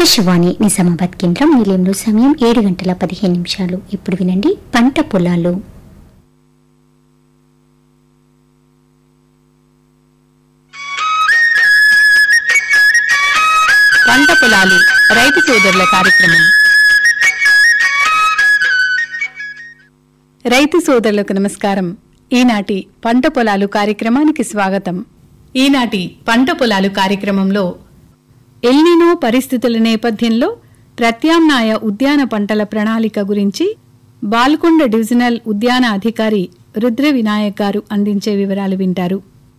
ఆకాశవాణి నిజామాబాద్ కేంద్రం నిలయంలో సమయం ఏడు గంటల పదిహేను నిమిషాలు ఇప్పుడు వినండి పంట పొలాలు పంట పొలాలు రైతు సోదరుల కార్యక్రమం రైతు సోదరులకు నమస్కారం ఈనాటి పంట పొలాలు కార్యక్రమానికి స్వాగతం ఈనాటి పంట పొలాలు కార్యక్రమంలో ఎల్నినో పరిస్థితుల నేపథ్యంలో ప్రత్యామ్నాయ ఉద్యాన పంటల ప్రణాళిక గురించి బాల్కొండ డివిజనల్ ఉద్యాన అధికారి రుద్ర వినాయక్ గారు అందించే వివరాలు వింటారు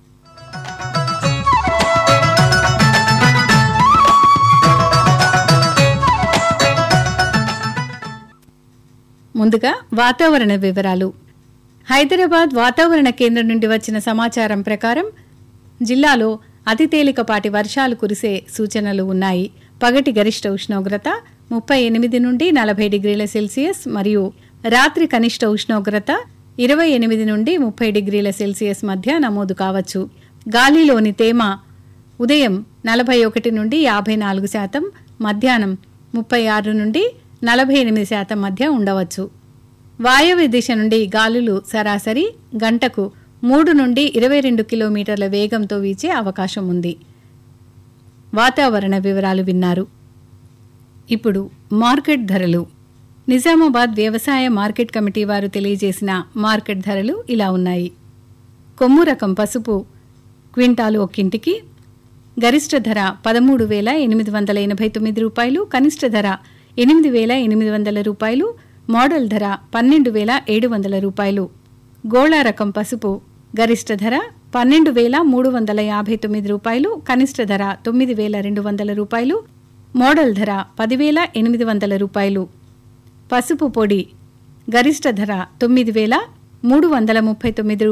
ముందుగా వాతావరణ వివరాలు హైదరాబాద్ వాతావరణ కేంద్రం నుండి వచ్చిన సమాచారం ప్రకారం జిల్లాలో అతి తేలికపాటి వర్షాలు కురిసే సూచనలు ఉన్నాయి పగటి గరిష్ట ఉష్ణోగ్రత ముప్పై ఎనిమిది నుండి నలభై డిగ్రీల సెల్సియస్ మరియు రాత్రి కనిష్ట ఉష్ణోగ్రత ఇరవై ఎనిమిది నుండి ముప్పై డిగ్రీల సెల్సియస్ మధ్య నమోదు కావచ్చు గాలిలోని తేమ ఉదయం నలభై ఒకటి నుండి యాభై నాలుగు శాతం మధ్యాహ్నం ముప్పై ఆరు నుండి నలభై ఎనిమిది శాతం మధ్య ఉండవచ్చు వాయవ్య దిశ నుండి గాలులు సరాసరి గంటకు మూడు నుండి ఇరవై రెండు కిలోమీటర్ల వేగంతో వీచే అవకాశం ఉంది వాతావరణ వివరాలు విన్నారు ఇప్పుడు మార్కెట్ ధరలు నిజామాబాద్ వ్యవసాయ మార్కెట్ కమిటీ వారు తెలియజేసిన మార్కెట్ ధరలు ఇలా ఉన్నాయి కొమ్ము రకం పసుపు క్వింటాలు ఒక్కింటికి గరిష్ట ధర పదమూడు వేల ఎనిమిది వందల ఎనభై తొమ్మిది రూపాయలు కనిష్ట ధర ఎనిమిది వేల ఎనిమిది వందల రూపాయలు మోడల్ ధర పన్నెండు వేల ఏడు వందల రూపాయలు గోళా రకం పసుపు గరిష్ట ధర పన్నెండు వేల మూడు వందల యాభై తొమ్మిది రూపాయలు కనిష్ట ధర తొమ్మిది వేల రెండు వందల రూపాయలు మోడల్ ధర పదివేల ఎనిమిది వందల రూపాయలు పసుపు పొడి గరిష్ట ధర తొమ్మిది వేల మూడు వందల ముప్పై తొమ్మిది